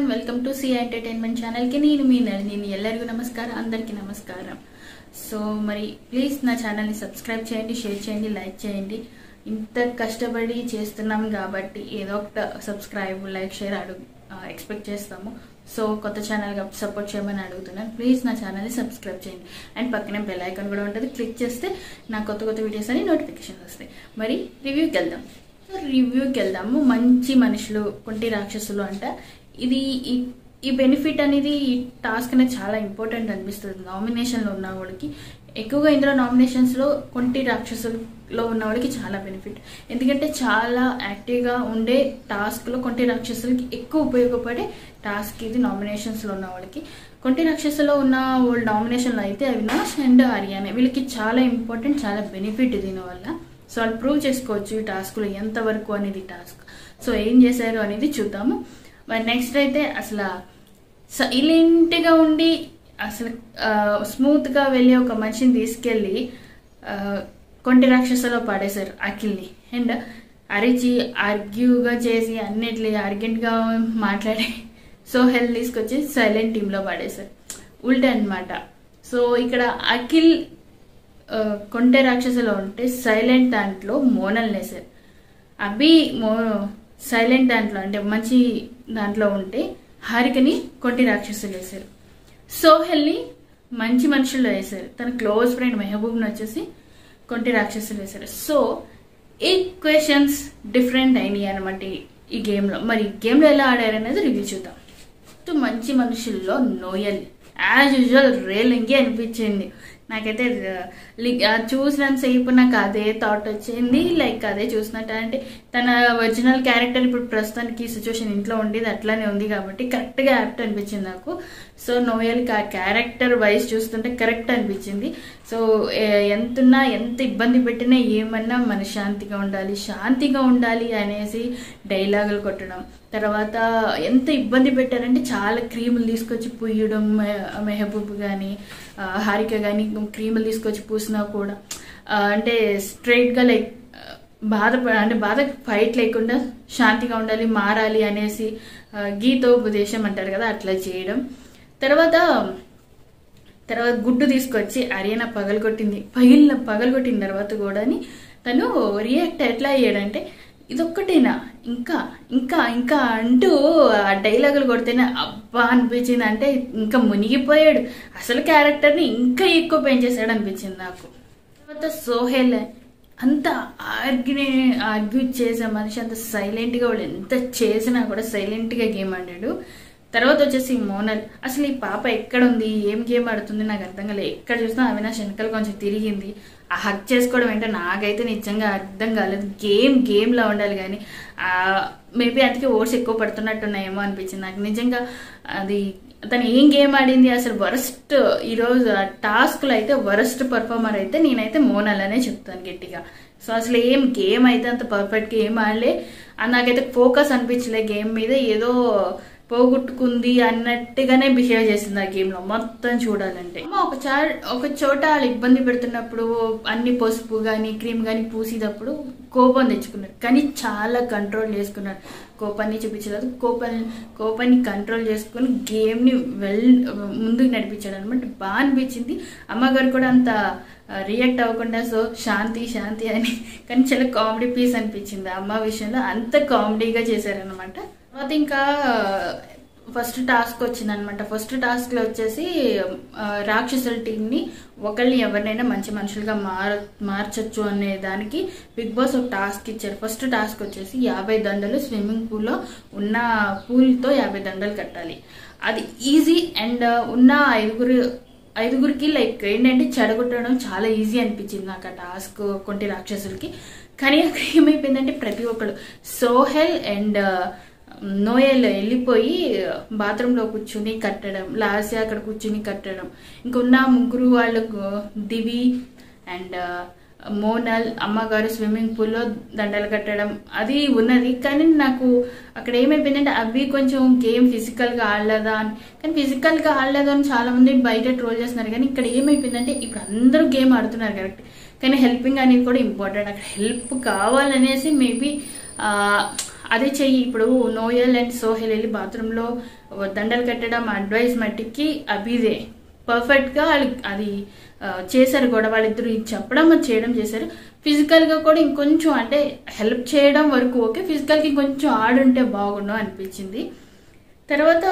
one welcome to C entertainment ఛానల్కి నేను మీ నళిని ಎಲ್ಲರಿಗೂ నమస్కారం అందరికీ నమస్కారం సో మరి ప్లీజ్ నా ఛానల్ని సబ్స్క్రైబ్ చేయండి షేర్ చేయండి లైక్ చేయండి ఇంత కష్టపడి చేస్తున్నాం కాబట్టి ఏదో ఒక సబ్స్క్రైబ్ లైక్ షేర్ అడుగు ఎక్స్పెక్ట్ చేస్తాము సో కొత్త ఛానల్ కాబట్టి సపోర్ట్ చేయమని అడుగుతున్నాను ప్లీజ్ నా ఛానల్ని సబ్స్క్రైబ్ చేయండి అండ్ పక్కనే బెల్ ఐకాన్ కూడా ఉంటుంది క్లిక్ చేస్తే నా కొత్త కొత్త వీడియోస్ అని నోటిఫికేషన్స్ వస్తాయి మరి రివ్యూకి వెళ్దాం సో రివ్యూకి వెళ్దాము మంచి మనుషులు కొంటి రాక్షసులు అంట ఇది ఈ- ఈ బెనిఫిట్ అనేది ఈ టాస్క్ అనేది చాలా ఇంపార్టెంట్ అనిపిస్తుంది నామినేషన్లో ఉన్న వాళ్ళకి ఎక్కువగా ఇందులో నామినేషన్స్లో కొంటి రాక్షసుల్లో ఉన్న వాళ్ళకి చాలా బెనిఫిట్ ఎందుకంటే చాలా యాక్టివ్గా ఉండే టాస్క్లో కొంటి రాక్షసులకి ఎక్కువ ఉపయోగపడే టాస్క్ ఇది నామినేషన్స్లో ఉన్న వాళ్ళకి కొంటి రాక్షసులో ఉన్న వాళ్ళు నామినేషన్లో అయితే అవినాష్ అండ్ హర్యానా వీళ్ళకి చాలా ఇంపార్టెంట్ చాలా బెనిఫిట్ దీనివల్ల సో వాళ్ళు ప్రూవ్ చేసుకోవచ్చు ఈ టాస్క్లో ఎంతవరకు అనేది టాస్క్ సో ఏం చేశారు అనేది చూద్దాము మరి నెక్స్ట్ అయితే అసలు సైలెంట్గా ఉండి అసలు స్మూత్గా వెళ్ళి ఒక మనిషిని తీసుకెళ్ళి ఆ, కొంటి రాక్షసలో పడేశారు అఖిల్ని అండ్ అరిచి ఆర్గ్యూగా చేసి అన్నిట్లు ఆర్గెంట్గా మాట్లాడి సో హెల్త్ తీసుకొచ్చి సైలెంట్ టీంలో పడేశారు ఉల్టా అన్నమాట సో ఇక్కడ అఖిల్ ఆ, కొంటె రాక్షసులో ఉంటే సైలెంట్ దాంట్లో మోనల్ నేసారు అభి మో సైలెంట్ దాంట్లో అంటే మంచి దాంట్లో ఉంటే హారికని కొంటి రాక్షసులు వేశారు సోహెల్ని మంచి మనుషుల్లో వేశారు తన క్లోజ్ ఫ్రెండ్ మెహబూబ్ని వచ్చేసి కొంటి రాక్షసులు వేశారు సో ఈక్వేషన్స్ డిఫరెంట్ అయినాయి అనమాట ఈ- ఈ గేమ్లో మరి ఈ గేమ్లో ఎలా ఆడారు అనేది రివ్యూ చూద్దాం ఫస్ట్ మంచి మనుషుల్లో నోయల్ యాజ్ యూజువల్ రేలింగి అనిపించింది నాకైతే ర- లి- ఆ చూసినంతసేపు నాకు అదే థాట్ వచ్చింది లైక్ అదే చూసినట్టు అంటే తన ఒరిజినల్ క్యారెక్టర్ ఇప్పుడు ప్రస్తుతానికి సిచ్యువేషన్ ఇంట్లో ఉండేది అట్లానే ఉంది కాబట్టి కరెక్ట్గా యాప్ట్ అనిపించింది నాకు సో నోయల్కి ఆ క్యారెక్టర్ వైజ్ చూస్తుంటే కరెక్ట్ అనిపించింది సో ఏ- ఎంతున్నా ఎంత ఇబ్బంది పెట్టినా ఏమన్నా మనశ్శాంతిగా ఉండాలి శాంతిగా ఉండాలి అనేసి డైలాగులు కొట్టడం తర్వాత ఎంత ఇబ్బంది పెట్టారంటే చాలా క్రీములు తీసుకొచ్చి పూయడం మె- మెహబూబ్ కానీ హారిక కానీ క్రీములు తీసుకొచ్చి పూసినా కూడా ఆ, అంటే స్ట్రైట్గా లైక్ బాధ అంటే బాధ ఫైట్ లేకుండా శాంతిగా ఉండాలి మారాలి అనేసి ఆ, గీతోపదేశం అంటారు కదా అట్లా చేయడం తర్వాత తర్వాత గుడ్డు తీసుకొచ్చి అరియన పగలగొట్టింది పగిలిన పగలగొట్టిన తర్వాత కూడాని తను రియాక్ట్ ఎట్లా అయ్యాడంటే ఇదొక్కటేనా ఇంకా ఇంకా ఇంకా అంటూ ఆ డైలాగులు కొడితేనే అబ్బా అనిపించింది అంటే ఇంకా మునిగిపోయాడు అసలు క్యారెక్టర్ని ఇంకా ఎక్కువ పెంచేశాడు అనిపించింది నాకు తర్వాత సోహెల్ అంత ఆర్గ్యూ ఆర్గ్యూ చేసే మనిషి అంత సైలెంట్గా వాళ్ళు ఎంత చేసినా కూడా సైలెంట్గా గేమ్ ఆడాడు తర్వాత వచ్చేసి మోనల్ అసలు ఈ పాప ఎక్కడ ఉంది ఏం గేమ్ ఆడుతుంది నాకు అర్థం కాలేదు ఎక్కడ చూసినా అవినాష్ వెనకాల కొంచెం తిరిగింది ఆ హక్ చేసుకోవడం ఏంటో నాకైతే నిజంగా అర్థం కాలేదు గేమ్ గేమ్లా ఉండాలి కానీ మేబీ అందుకే ఓట్స్ ఎక్కువ పడుతున్నట్టున్నాయేమో అనిపించింది నాకు నిజంగా అది తను ఏం గేమ్ ఆడింది అసలు వరస్ట్ ఈరోజు ఆ టాస్క్లో అయితే వరస్ట్ పర్ఫార్మర్ అయితే నేనైతే మోనల్ అనే చెప్తాను గట్టిగా సో అసలు ఏం గేమ్ అయితే అంత పర్ఫెక్ట్గా ఏం ఆడలే ఆ నాకైతే ఫోకస్ అనిపించలే గేమ్ మీద ఏదో పోగొట్టుకుంది అన్నట్టుగానే బిహేవ్ చేసింది ఆ గేమ్ లో మొత్తం చూడాలంటే అమ్మ ఒక చా ఒక చోట వాళ్ళు ఇబ్బంది పెడుతున్నప్పుడు అన్ని పసుపు కానీ క్రీమ్ కానీ పూసేటప్పుడు కోపం తెచ్చుకున్నారు కానీ చాలా కంట్రోల్ చేసుకున్నారు కోపాన్ని చూపించలేదు కోపాన్ని కోపాన్ని కంట్రోల్ చేసుకుని గేమ్ని వెల్ ముందుకు నడిపించాడు అనమాట బాగా అనిపించింది అమ్మగారు కూడా అంత రియాక్ట్ అవ్వకుండా సో శాంతి శాంతి అని కానీ చాలా కామెడీ పీస్ అనిపించింది ఆ అమ్మ విషయంలో అంత కామెడీగా చేశారనమాట తర్వాత ఇంకా ఫస్ట్ టాస్క్ వచ్చింది అనమాట ఫస్ట్ టాస్క్లో వచ్చేసి ఆ, రాక్షసుల టీంని ఒకళ్ళని ఎవరినైనా మంచి మనుషులుగా మార మార్చొచ్చు అనే దానికి బిగ్ బాస్ ఒక టాస్క్ ఇచ్చారు ఫస్ట్ టాస్క్ వచ్చేసి యాభై దండలు స్విమ్మింగ్ పూల్లో ఉన్న పూల్తో యాభై దండలు కట్టాలి అది ఈజీ అండ్ ఉన్న ఐదుగురు ఐదుగురికి లైక్ ఏంటంటే చెడగొట్టడం చాలా ఈజీ అనిపించింది నాకు ఆ టాస్క్ కొంటి రాక్షసులకి కానీ అక్కడ ఏమైపోయిందంటే ప్రతి ఒక్కరు సోహెల్ అండ్ నోయల్ వెళ్ళిపోయి బాత్రూంలో కూర్చుని కట్టడం లాస్ట్ అక్కడ కూర్చుని కట్టడం ఇంకున్న ముగ్గురు వాళ్ళకు దివి అండ్ మోనల్ అమ్మగారు స్విమ్మింగ్ పూల్లో దండలు కట్టడం అది ఉన్నది కానీ నాకు అక్కడ ఏమైపోయిందంటే అవి కొంచెం గేమ్ ఫిజికల్గా ఆడలేదా అని కానీ ఫిజికల్గా ఆడలేదు అని చాలా మంది బయట ట్రోల్ చేస్తున్నారు కానీ ఇక్కడ ఏమైపోయిందంటే ఇప్పుడు అందరూ గేమ్ ఆడుతున్నారు కరెక్ట్ కానీ హెల్పింగ్ అనేది కూడా ఇంపార్టెంట్ అక్కడ హెల్ప్ కావాలనేసి మేబీ అదే చెయ్యి ఇప్పుడు నోయల్ అండ్ సోహెల్ వెళ్ళి బాత్రూంలో దండలు కట్టడం అడ్వైస్ మట్టికి అభిదే పర్ఫెక్ట్గా అది ఆ, చేశారు కూడా వాళ్ళిద్దరు ఇది చెప్పడం అది చేయడం చేశారు ఫిజికల్గా కూడా ఇంకొంచెం అంటే హెల్ప్ చేయడం వరకు ఓకే ఫిజికల్కి ఇంకొంచెం ఆడుంటే బాగుండు అనిపించింది తర్వాత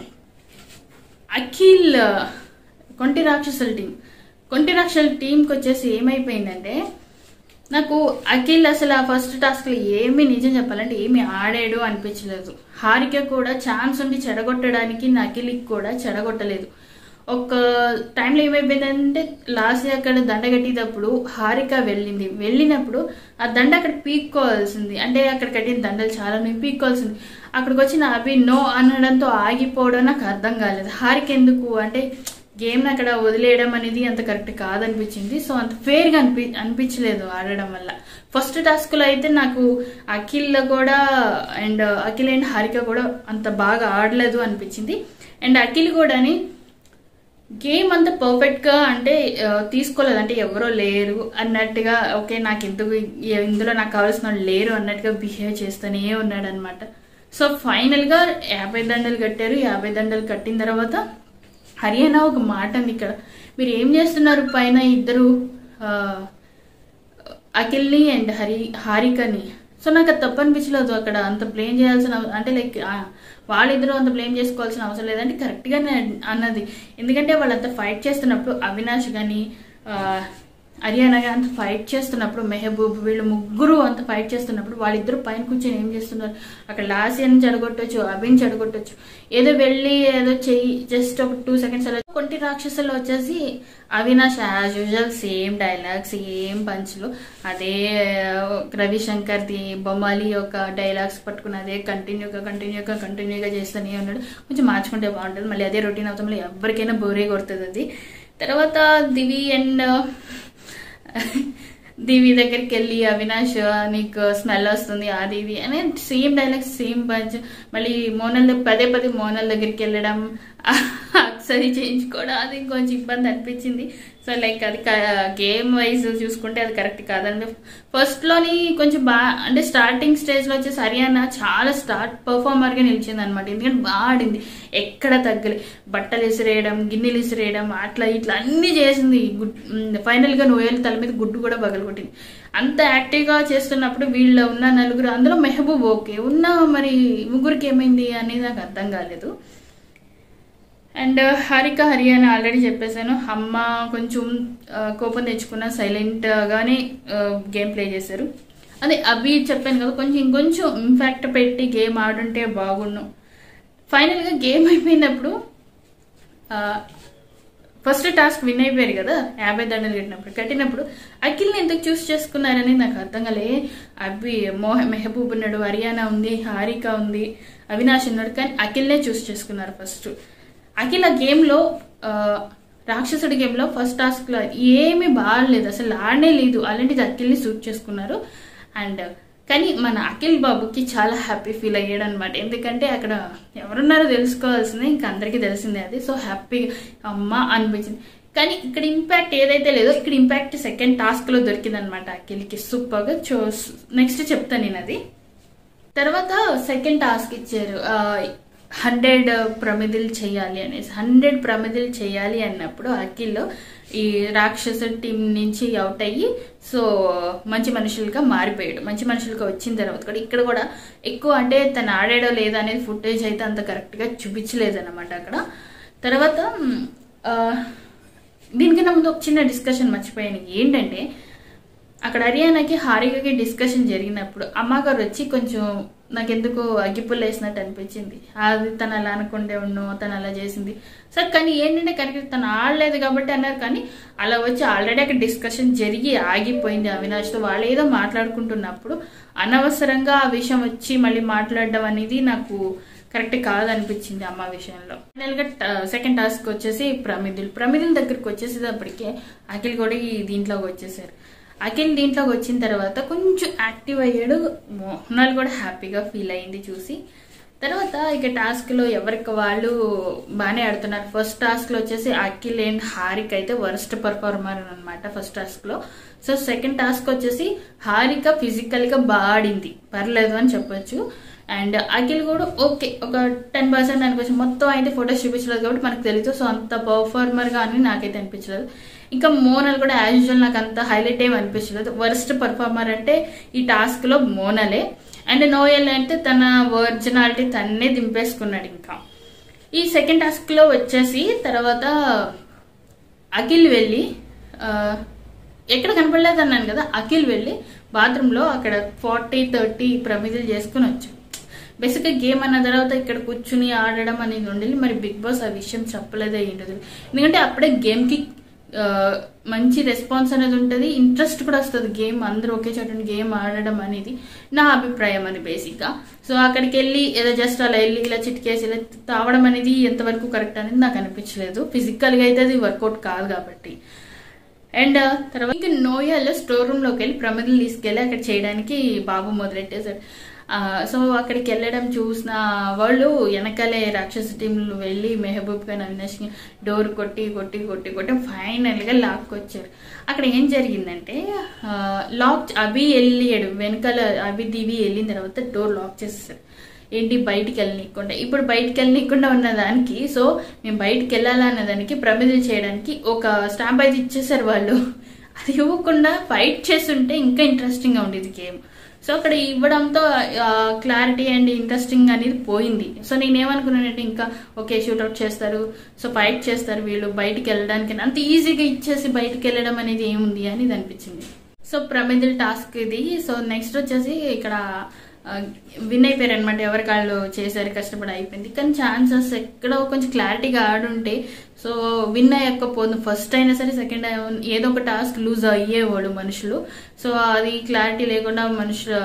అఖిల్ కొంటి రాక్షసుల టీం కొంటి రాక్షసుల టీంకి వచ్చేసి ఏమైపోయిందంటే నాకు అఖిల్ అసలు ఆ ఫస్ట్ టాస్క్లో ఏమీ నిజం చెప్పాలంటే ఏమీ ఆడాడు అనిపించలేదు హారిక కూడా ఛాన్స్ ఉండి చెడగొట్టడానికి నా అఖిల్కి కూడా చెడగొట్టలేదు ఒక టైంలో ఏమైపోయిందంటే లాస్ట్ అక్కడ దండ కట్టేటప్పుడు హారిక వెళ్ళింది వెళ్ళినప్పుడు ఆ దండ అక్కడ పీక్కోవాల్సింది అంటే అక్కడ కట్టిన దండలు చాలా ఉన్నాయి పీక్కోవాల్సింది అక్కడికి వచ్చిన అభి నో అనడంతో ఆగిపోవడం నాకు అర్థం కాలేదు హారిక ఎందుకు అంటే గేమ్ అక్కడ వదిలేయడం అనేది అంత కరెక్ట్ కాదనిపించింది సో అంత ఫేర్గా అనిపి అనిపించలేదు ఆడడం వల్ల ఫస్ట్ టాస్క్లో అయితే నాకు అఖిల్ కూడా అండ్ అఖిల్ అండ్ హారిక కూడా అంత బాగా ఆడలేదు అనిపించింది అండ్ అఖిల్ కూడాని గేమ్ అంతా పర్ఫెక్ట్గా అంటే ఆ, తీసుకోలేదు అంటే ఎవరో లేరు అన్నట్టుగా ఓకే నాకు ఎందుకు ఈ- ఇందులో నాకు కావాల్సిన వాళ్ళు లేరు అన్నట్టుగా బిహేవ్ చేస్తూనే ఉన్నాడు అనమాట సో ఫైనల్గా యాభై దండలు కట్టారు యాభై దండలు కట్టిన తర్వాత హర్యానా ఒక మాట ఉంది ఇక్కడ మీరు ఏం చేస్తున్నారు పైన ఇద్దరు ఆ, అఖిల్ని అండ్ హరి హారికని సో నాకు అది తప్పు అనిపించలేదు అక్కడ అంత బ్లేమ్ చేయాల్సిన అవ- అంటే లైక్ వాళ్ళిద్దరూ అంత బ్లేమ్ చేసుకోవాల్సిన అవసరం లేదంటే కరెక్ట్గానే అన్నది ఎందుకంటే వాళ్ళంతా ఫైట్ చేస్తున్నప్పుడు అవినాష్ కానీ హర్యానా కానీ అంత ఫైట్ చేస్తున్నప్పుడు మెహబూబ్ వీళ్ళు ముగ్గురు అంత ఫైట్ చేస్తున్నప్పుడు వాళ్ళిద్దరు పైన కూర్చొని ఏం చేస్తున్నారు అక్కడ లాసియన్ చెడగొట్టొచ్చు అభిన్ చెడగొట్టొచ్చు ఏదో వెళ్ళి ఏదో చెయ్యి జస్ట్ ఒక టూ సెకండ్స్ అలా కొంటి రాక్షసులు వచ్చేసి Avinash as usual same dialogue same పంచ్లు అదే ఆ, రవిశంకర్ది బొమ్మాలి యొక్క డైలాగ్స్ పట్టుకుని అదే కంటిన్యూగా కంటిన్యూగా కంటిన్యూగా చేస్తూనే ఉన్నాడు కొంచెం మార్చుకుంటే బాగుంటుంది మళ్ళీ అదే రొటీన్ అవుతాం ఎవరికైనా బోరే కొడుతుంది అది తర్వాత దివి అండ్ దివి దగ్గరికి వెళ్ళి అవినాష్ నీకు స్మెల్ వస్తుంది అది ఇది అని సేమ్ డైలాగ్స్ సేమ్ పంచ్ మళ్ళీ మోనల్ దగ్గర పదే పదే మోనల్ దగ్గరికి వెళ్ళడం అక్సరి చేయించుకోవడం అది కొంచెం ఇబ్బంది అనిపించింది సో లైక్ అది గేమ్ వైజ్ చూసుకుంటే అది కరెక్ట్ కాదండి ఫస్ట్లోని కొంచెం బాగా అంటే స్టార్టింగ్ స్టేజ్లో వచ్చేసి హర్యానా చాలా స్టార్ట్ పర్ఫార్మర్గా నిలిచింది అనమాట ఎందుకంటే బాగా ఆడింది ఎక్కడ తగ్గలే బట్టలు విసిరేయడం గిన్నెలు విసిరేయడం అట్లా ఇట్లా అన్నీ చేసింది గుడ్ ఫైనల్గా నోయల్ తల మీద గుడ్డు కూడా పగలగొట్టింది అంత యాక్టివ్గా చేస్తున్నప్పుడు వీళ్ళు ఉన్న నలుగురు అందులో మెహబూబ్ ఓకే ఉన్న మరి ముగ్గురికి ఏమైంది అనేది నాకు అర్థం కాలేదు అండ్ హారిక హరియానా ఆల్రెడీ చెప్పేశాను అమ్మ కొంచెం ఆ, కోపం తెచ్చుకున్న సైలెంట్గానే గేమ్ ప్లే చేశారు అదే అభి చెప్పాను కదా కొంచెం ఇంకొంచెం ఇంపాక్ట్ పెట్టి గేమ్ ఆడుంటే బాగుండు ఫైనల్గా గేమ్ అయిపోయినప్పుడు ఫస్ట్ టాస్క్ విన్ అయిపోయారు కదా యాభై దండలు కట్టినప్పుడు కట్టినప్పుడు అఖిల్ని ఎందుకు చూస్ చేసుకున్నారని నాకు అర్థం కాలే అభి మోహ మెహబూబ్ ఉన్నాడు హరియానా ఉంది హారిక ఉంది అవినాష్ ఉన్నాడు కానీ అఖిల్నే చూస్ చేసుకున్నారు ఫస్ట్ అఖిల్ ఆ గేమ్లో ఆ, రాక్షసుడి గేమ్లో ఫస్ట్ టాస్క్లో ఏమీ బాగాలేదు అసలు ఆడనే లేదు అలాంటిది అఖిల్ని సూట్ చేసుకున్నారు అండ్ కానీ మన అఖిల్ బాబుకి చాలా హ్యాపీ ఫీల్ అయ్యాడు అనమాట ఎందుకంటే అక్కడ ఎవరున్నారో తెలుసుకోవాల్సిందే ఇంకా అందరికీ తెలిసిందే అది సో హ్యాపీ అమ్మ అనిపించింది కానీ ఇక్కడ ఇంపాక్ట్ ఏదైతే లేదో ఇక్కడ ఇంపాక్ట్ సెకండ్ టాస్క్లో దొరికిందనమాట అఖిల్కి సూపర్గా చో నెక్స్ట్ చెప్తాను నేను అది తర్వాత సెకండ్ టాస్క్ ఇచ్చారు హండ్రెడ్ ప్రమిదలు చేయాలి అనేసి హండ్రెడ్ ప్రమిదలు చేయాలి అన్నప్పుడు అఖిల్ ఈ రాక్షస టీం నుంచి అవుట్ అయ్యి సో మంచి మనుషులుగా మారిపోయాడు మంచి మనుషులుగా వచ్చిన తర్వాత కూడా ఇక్కడ కూడా ఎక్కువ అంటే తను ఆడాడో లేదా అనేది ఫుటేజ్ అయితే అంత కరెక్ట్గా చూపించలేదు అనమాట అక్కడ తర్వాత మ్, ఆ, దీనికన్నా ముందు ఒక చిన్న డిస్కషన్ మర్చిపోయాను ఏంటంటే అక్కడ హర్యానాకి హారికకి డిస్కషన్ జరిగినప్పుడు అమ్మగారు వచ్చి కొంచెం నాకెందుకు అగ్గిపుల్ల వేసినట్టు అనిపించింది అది తను అలా అనుకుంటే ఉన్ను తను అలా చేసింది సార్ కానీ ఏంటంటే కరెక్ట్ తను ఆడలేదు కాబట్టి అన్నారు కానీ అలా వచ్చి ఆల్రెడీ అక్కడ డిస్కషన్ జరిగి ఆగిపోయింది అవినాష్తో వాళ్ళు ఏదో మాట్లాడుకుంటున్నప్పుడు అనవసరంగా ఆ విషయం వచ్చి మళ్ళీ మాట్లాడడం అనేది నాకు కరెక్ట్ కాదనిపించింది అమ్మ విషయంలో ఫైనల్గా సెకండ్ టాస్క్ వచ్చేసి ప్రమిదులు ప్రమిదుల దగ్గరికి వచ్చేసేటప్పటికే అఖిల్ కూడా ఈ దీంట్లోకి వచ్చేసారు అఖిల్ దీంట్లోకి వచ్చిన తర్వాత కొంచెం యాక్టివ్ అయ్యాడు మోహనాలు కూడా హ్యాపీగా ఫీల్ అయింది చూసి తర్వాత ఇక టాస్క్లో ఎవరికి వాళ్ళు బాగానే ఆడుతున్నారు ఫస్ట్ టాస్క్లో వచ్చేసి అఖిల్ అండ్ హారిక అయితే వరస్ట్ పర్ఫార్మర్ అనమాట ఫస్ట్ టాస్క్లో సో సెకండ్ టాస్క్ వచ్చేసి హారిక ఫిజికల్గా బాగా ఆడింది పర్లేదు అని చెప్పొచ్చు అండ్ అఖిల్ కూడా ఓకే ఒక టెన్ పర్సెంట్ అనుకోవచ్చు మొత్తం అయితే ఫొటోస్ చూపించలేదు కాబట్టి మనకు తెలియదు సో అంత పర్ఫార్మర్గా అని నాకైతే అనిపించలేదు ఇంకా మోనల్ కూడా యాజ్ యూజువల్ నాకు అంత హైలైట్ ఏమి అనిపించలేదు వర్స్ట్ పర్ఫార్మర్ అంటే ఈ టాస్క్లో మోనలే అండ్ నోయల్ అంటే తన ఒరిజినాలిటీ తన్నే దింపేసుకున్నాడు ఇంకా ఈ సెకండ్ టాస్క్లో వచ్చేసి తర్వాత అఖిల్ వెళ్ళి ఆ, ఎక్కడ కనపడలేదు అన్నాను కదా అఖిల్ వెళ్ళి బాత్రూంలో అక్కడ ఫార్టీ థర్టీ ప్రమిదలు చేసుకుని వచ్చాడు బేసిక్గా గేమ్ అన్న తర్వాత ఇక్కడ కూర్చుని ఆడడం అనేది ఉండేది మరి బిగ్ బాస్ ఆ విషయం చెప్పలేదే ఏంటది ఎందుకంటే అప్పుడే గేమ్కి ఆ, మంచి రెస్పాన్స్ అనేది ఉంటుంది ఇంట్రెస్ట్ కూడా వస్తుంది గేమ్ అందరూ ఒకే చోట గేమ్ ఆడడం అనేది నా అభిప్రాయం అని బేసిక్గా సో అక్కడికి వెళ్ళి ఏదో జస్ట్ అలా వెళ్ళి ఇలా చిటికేసి ఇలా తావడం అనేది ఎంతవరకు కరెక్ట్ అనేది నాకు అనిపించలేదు ఫిజికల్గా అయితే అది వర్కౌట్ కాదు కాబట్టి అండ్ తర్వాత ఇంకా నోయాలో స్టోర్ రూమ్లోకి వెళ్ళి ప్రమిదలు తీసుకెళ్ళి అక్కడ చేయడానికి బాబు మొదలెట్టేశాడు ఆ, సో అక్కడికి వెళ్ళడం చూసిన వాళ్ళు వెనకాలే రాక్షస టీంలు వెళ్ళి మెహబూబ్ ఖాన్ అవినాష్ డోర్ కొట్టి కొట్టి కొట్టి కొట్టి ఫైనల్గా లాక్కొచ్చారు అక్కడ ఏం జరిగిందంటే ఆ, లాక్ అభి వెళ్ళాడు వెనకాల అభి దివి వెళ్ళిన తర్వాత డోర్ లాక్ చేసేసారు ఏంటి బయటికి వెళ్ళనీయకుండా ఇప్పుడు బయటికి వెళ్ళనీయకుండా ఉన్న దానికి సో మేము బయటికి వెళ్ళాలా అన్న దానికి ప్రమిదలు చేయడానికి ఒక స్టాంప్ అయితే ఇచ్చేసారు వాళ్ళు అది ఇవ్వకుండా ఫైట్ చేస్తుంటే ఇంకా ఇంట్రెస్టింగ్గా ఉండేది గేమ్ సో అక్కడ ఇవ్వడంతో క్లారిటీ అండ్ ఇంట్రెస్టింగ్ అనేది పోయింది సో నేనేమనుకున్నానంటే ఇంకా ఓకే షూట్అవుట్ చేస్తారు సో ఫైట్ చేస్తారు వీళ్ళు బయటికి వెళ్ళడానికి అంత ఈజీగా ఇచ్చేసి బయటికి వెళ్ళడం అనేది ఏముంది అని ఇది అనిపించింది సో ప్రమిదల్ టాస్క్ ఇది సో నెక్స్ట్ వచ్చేసి ఇక్కడ విన్ అయిపోయారు అనమాట ఎవరికి వాళ్ళు చేశారు కష్టపడి అయిపోయింది కానీ ఛాన్సెస్ ఎక్కడో కొంచెం క్లారిటీగా ఆడుంటే సో విన్ అయ్యకపోదు ఫస్ట్ అయినా సరే సెకండ్ ఏదో ఒక టాస్క్ లూజ్ అయ్యేవాడు మనుషులు సో అది క్లారిటీ లేకుండా మనుషులు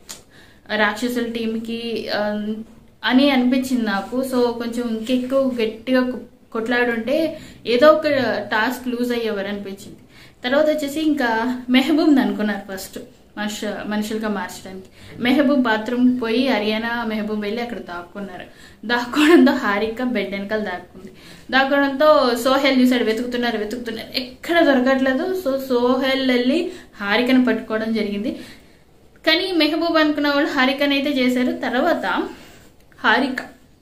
రాక్షసుల టీంకి ఆ, అని అనిపించింది నాకు సో కొంచెం ఇంకెక్కువ గట్టిగా కొ- కొట్లాడుంటే ఏదో ఒక టాస్క్ లూజ్ అయ్యేవారు అనిపించింది తర్వాత వచ్చేసి ఇంకా మెహబూబ్ అనుకున్నారు ఫస్ట్ మనుష మనుషులుగా మార్చడానికి మెహబూబ్ బాత్రూమ్ పోయి హర్యానా మెహబూబ్ వెళ్ళి అక్కడ దాక్కున్నారు దాక్కోవడంతో హారిక బెడ్ వెనకాల దాక్కుంది దాక్కోవడంతో సోహెల్ చూసాడు వెతుకుతున్నారు వెతుకుతున్నారు ఎక్కడ దొరకట్లేదు సో సోహెల్ వెళ్ళి హారికను పట్టుకోవడం జరిగింది కానీ మెహబూబ్ అనుకున్న వాళ్ళు హారికని అయితే చేశారు తర్వాత హారిక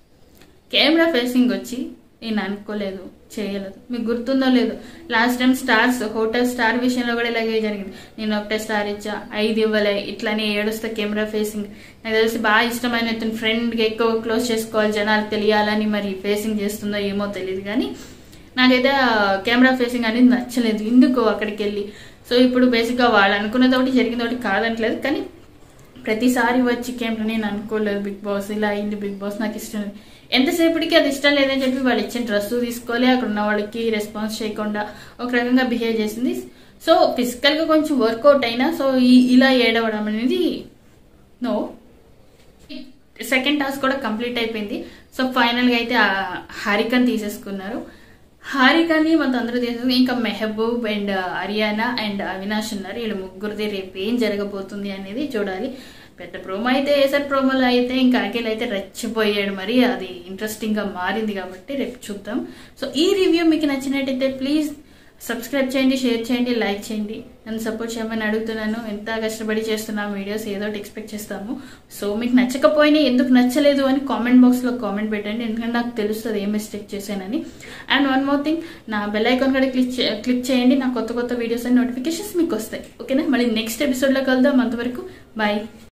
కెమెరా ఫేసింగ్ వచ్చి నేను అనుకోలేదు చేయలేదు మీకు గుర్తుందో లేదు last time stars hotel star విషయంలో కూడా ఇలాగే జరిగింది నేను ఒకటే స్టార్ ఇచ్చా ఐదు ఇవ్వలే ఇట్లానే ఏడుస్తా కెమెరా ఫేసింగ్ నాకు తెలిసి బాగా ఇష్టమైన ఇతను ఫ్రెండ్కి ఎక్కువ క్లోజ్ చేసుకోవాలి జనాలకు తెలియాలని మరి ఫేసింగ్ చేస్తుందో ఏమో తెలియదు కానీ నాకైతే ఆ కెమెరా ఫేసింగ్ అనేది నచ్చలేదు ఎందుకు అక్కడికి వెళ్ళి సో ఇప్పుడు బేసిక్గా వాళ్ళు అనుకున్నది ఒకటి జరిగింది ఒకటి కాదట్లేదు కానీ ప్రతిసారి వచ్చి కెమెరా నేను అనుకోలేదు బిగ్ బాస్ ఇలా అయింది బిగ్ బాస్ నాకు ఇష్టం లేదు ఎంతసేపటికి అది ఇష్టం లేదని చెప్పి వాళ్ళు ఇచ్చిన డ్రెస్ తీసుకోలే అక్కడ ఉన్న వాళ్ళకి రెస్పాన్స్ చేయకుండా ఒక రకంగా బిహేవ్ చేసింది సో ఫిజికల్గా కొంచెం వర్కౌట్ అయినా సో ఈ- ఇలా ఏడవడం అనేది నో సెకండ్ టాస్క్ కూడా కంప్లీట్ అయిపోయింది సో ఫైనల్గా అయితే ఆ హారికని తీసేసుకున్నారు హారికని మొత్తం అందరూ తీసేసుకుని ఇంకా మెహబూబ్ అండ్ హరియానా అండ్ అవినాష్ ఉన్నారు వీళ్ళు ముగ్గురిది రేపు ఏం జరగబోతుంది అనేది చూడాలి పెద్ద ప్రోమో అయితే వేసారు ప్రోమోలో అయితే ఇంకా అఖిల్ అయితే రెచ్చిపోయాడు మరి అది ఇంట్రెస్టింగ్ గా మారింది కాబట్టి రేపు చూద్దాం సో ఈ రివ్యూ మీకు నచ్చినట్టయితే ప్లీజ్ సబ్స్క్రైబ్ చేయండి షేర్ చేయండి లైక్ చేయండి నన్ను సపోర్ట్ చేయమని అడుగుతున్నాను ఎంత కష్టపడి చేస్తున్నాం వీడియోస్ ఏదో ఒకటి ఎక్స్పెక్ట్ చేస్తాము సో మీకు నచ్చకపోయినా ఎందుకు నచ్చలేదు అని కామెంట్ బాక్స్లో కామెంట్ పెట్టండి ఎందుకంటే నాకు తెలుస్తుంది ఏ మిస్టేక్ చేశానని అండ్ వన్ మోర్ థింగ్ నా బెల్ ఐకాన్ కూడా క్లిక్ చే- క్లిక్ చేయండి నా కొత్త కొత్త వీడియోస్ అండ్ నోటిఫికేషన్స్ మీకు వస్తాయి ఓకేనా మళ్ళీ నెక్స్ట్ ఎపిసోడ్లో కలుద్దాం అంతవరకు బాయ్